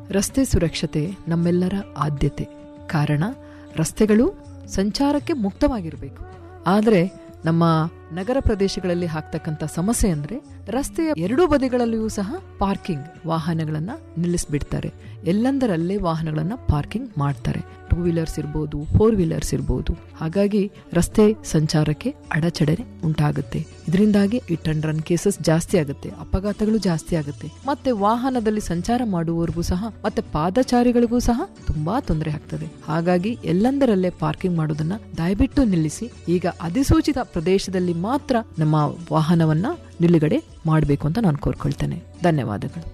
ರಸ್ತೆ ಸುರಕ್ಷತೆ ನಮ್ಮೆಲ್ಲರ ಆದ್ಯತೆ ಕಾರಣ ರಸ್ತೆಗಳು ಸಂಚಾರಕ್ಕೆ ಮುಕ್ತವಾಗಿರಬೇಕು ಆದರೆ ನಮ್ಮ ನಗರ ಪ್ರದೇಶಗಳಲ್ಲಿ ಆಗ್ತಕ್ಕಂಥ ಸಮಸ್ಯೆ ಅಂದ್ರೆ ರಸ್ತೆಯ ಎರಡೂ ಬದಿಗಳಲ್ಲಿಯೂ ಸಹ ಪಾರ್ಕಿಂಗ್ ವಾಹನಗಳನ್ನ ನಿಲ್ಲಿಸ್ಬಿಡ್ತಾರೆ ಎಲ್ಲಂದರಲ್ಲೇ ವಾಹನಗಳನ್ನ ಪಾರ್ಕಿಂಗ್ ಮಾಡ್ತಾರೆ ಟೂ ವೀಲರ್ಸ್ ಇರ್ಬೋದು ಫೋರ್ ವೀಲರ್ಸ್ ಇರ್ಬೋದು ಹಾಗಾಗಿ ರಸ್ತೆ ಸಂಚಾರಕ್ಕೆ ಅಡಚಣೆ ಉಂಟಾಗುತ್ತೆ ಇದರಿಂದಾಗಿ ಇಟ್ ಅಂಡ್ ರನ್ ಕೇಸಸ್ ಜಾಸ್ತಿ ಆಗುತ್ತೆ ಅಪಘಾತಗಳು ಜಾಸ್ತಿ ಆಗುತ್ತೆ ಮತ್ತೆ ವಾಹನದಲ್ಲಿ ಸಂಚಾರ ಮಾಡುವವರಿಗೂ ಸಹ ಮತ್ತೆ ಪಾದಚಾರಿಗಳಿಗೂ ಸಹ ತುಂಬಾ ತೊಂದರೆ ಆಗ್ತದೆ ಹಾಗಾಗಿ ಎಲ್ಲಂದರಲ್ಲೇ ಪಾರ್ಕಿಂಗ್ ಮಾಡೋದನ್ನ ದಯವಿಟ್ಟು ನಿಲ್ಲಿಸಿ ಈಗ ಅಧಿಸೂಚಿತ ಪ್ರದೇಶದಲ್ಲಿ ಮಾತ್ರ ನಮ್ಮ ವಾಹನವನ್ನ ನಿಲುಗಡೆ ಮಾಡಬೇಕು ಅಂತ ನಾನು ಕೋರ್ಕೊಳ್ತೇನೆ ಧನ್ಯವಾದಗಳು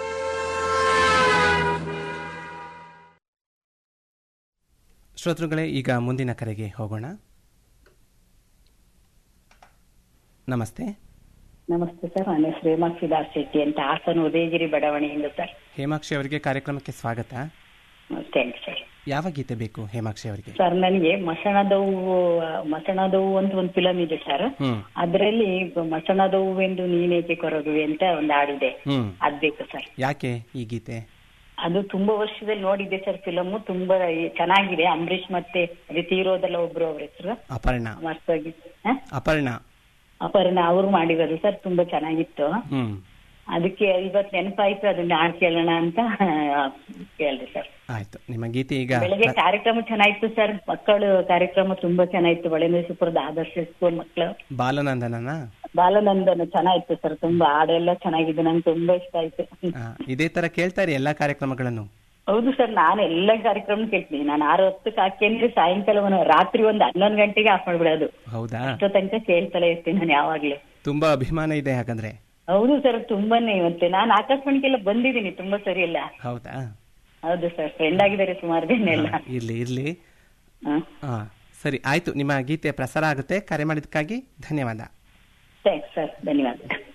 ಶ್ರೋತೃಗಳೇ ಈಗ ಮುಂದಿನ ಕರೆಗೆ ಹೋಗೋಣ ನಮಸ್ತೆ ನಮಸ್ತೆ ಸರ್ ನನ್ನ ಹೆಸರು ಹೇಮಾಕ್ಷಿ ದಾಸ್ ಶೆಟ್ಟಿ ಅಂತ ಹಾಸನ ಉದಯಗಿರಿ ಬಡಾವಣೆಯಿಂದ ಸರ್ ಹೇಮಾಕ್ಷಿ ಅವರಿಗೆ ಕಾರ್ಯಕ್ರಮಕ್ಕೆ ಸ್ವಾಗತ ಥ್ಯಾಂಕ್ಸ್ ಸರ್ ಯಾವ ಗೀತೆ ಬೇಕು ಹೇಮಾಕ್ಷಿ ಅವರಿಗೆ ಸರ್ ನನಗೆ ಮಸಣದವು ಮಸಣದವು ಅಂತ ಒಂದು ಫಿಲಮ್ ಇದೆ ಸರ್ ಹ್ಮ್ ಅದರಲ್ಲಿ ಮಸಣದವುವೆಂದು ನೀನೇಕೆ ಕೊರಗುವೆ ಅಂತ ಒಂದು ಹಾಡಿದೆ ಹ್ಮ್ ಅದ್ ಬೇಕು ಸರ್ ಯಾಕೆ ಈ ಗೀತೆ ಅದು ತುಂಬಾ ವರ್ಷದಲ್ಲಿ ನೋಡಿದ್ದೆ ಸರ್ ಫಿಲಮ್ ತುಂಬಾ ಚೆನ್ನಾಗಿದೆ ಅಂಬರೀಷ್ ಮತ್ತೆ ಅದು ತೀರೋದಲ್ಲ ಒಬ್ರು ಅವ್ರ ಹೆಸರು ಅಪರ್ಣ ಮಸ್ತಾಗಿ ಹ? ಅಪರ್ಣ ಅಪರ್ಣ ಅವ್ರು ಮಾಡಿರೋದು ಸರ್ ತುಂಬಾ ಚೆನ್ನಾಗಿತ್ತು ಹ್ಮ್ ಅದಕ್ಕೆ ಇವತ್ತು ನೆನಪಾಯ್ತು ಅದನ್ನ ಹಾಡ್ ಕೇಳೋಣ ಅಂತ ಕೇಳಿದೆ ಸರ್ ಆಯ್ತು ನಿಮ್ಮ ಗೀತೆ ಈಗ ಬೆಳಗ್ಗೆ ಕಾರ್ಯಕ್ರಮ ಚೆನ್ನಾಗಿತ್ತು ಸರ್ ಮಕ್ಕಳು ಕಾರ್ಯಕ್ರಮ ತುಂಬಾ ಚೆನ್ನಾಗಿತ್ತು ಹೊಳೆನರಸೀಪುರದ ಆದರ್ಶ ಸ್ಕೂಲ್ ಮಕ್ಕಳು ಬಾಲನಂದನನ ಬಾಲನಂದನ ಚೆನ್ನಾಗಿತ್ತು ಸರ್ ತುಂಬಾ ಹಾಡೆಲ್ಲ ಚೆನ್ನಾಗಿದೆ ನಂಗೆ ತುಂಬಾ ಇಷ್ಟ ಆಯ್ತು ಆ, ಇದೇ ತರ ಕೇಳ್ತಾರೆ ಎಲ್ಲಾ ಕಾರ್ಯಕ್ರಮಗಳನ್ನು ಹೌದು ಸರ್ ನಾನು ಎಲ್ಲ ಕಾರ್ಯಕ್ರಮ ಕೇಳ್ತೀನಿ ನಾನು ಆರು ಹೊತ್ತಕ್ಕೆ ಹಾಕೇಂದ್ರೆ ಸಾಯಂಕಾಲ ಒಂದು ರಾತ್ರಿ ಒಂದು ಹನ್ನೊಂದು ಗಂಟೆಗೆ ಆಫ್ ಮಾಡ್ಬಿಡೋದು ಹೌದಾ ಅಷ್ಟೋ ತನಕ ಕೇಳ್ತಲೇ ಇರ್ತೀನಿ ನಾನು ಯಾವಾಗ್ಲೂ ತುಂಬಾ ಅಭಿಮಾನ ಇದೆ ಹಾಗಂದ್ರೆ ಹೌದು ಸರ್ ತುಂಬಾನೇ ಮತ್ತೆ ನಾನು ಆಕಾಶವಾಣಿಗೆಲ್ಲ ಬಂದಿದ್ದೀನಿ ತುಂಬಾ ಸರಿ ಎಲ್ಲ ಹೌದಾ ಹೌದು ಸರ್ ಫ್ರೆಂಡ್ ಆಗಿದ್ದಾರೆ ಸುಮಾರು ಜನ ಎಲ್ಲ ಹಾ, ಇರ್ಲಿ ಇರ್ಲಿ ಹಾ ಹಾ ಸರಿ ಆಯ್ತು ನಿಮ್ಮ ಗೀತೆ ಪ್ರಸಾರ ಆಗುತ್ತೆ ಕರೆ ಮಾಡಿದ್ದಕ್ಕಾಗಿ ಧನ್ಯವಾದ ಥ್ಯಾಂಕ್ಸ್ ಸರ್ ಧನ್ಯವಾದ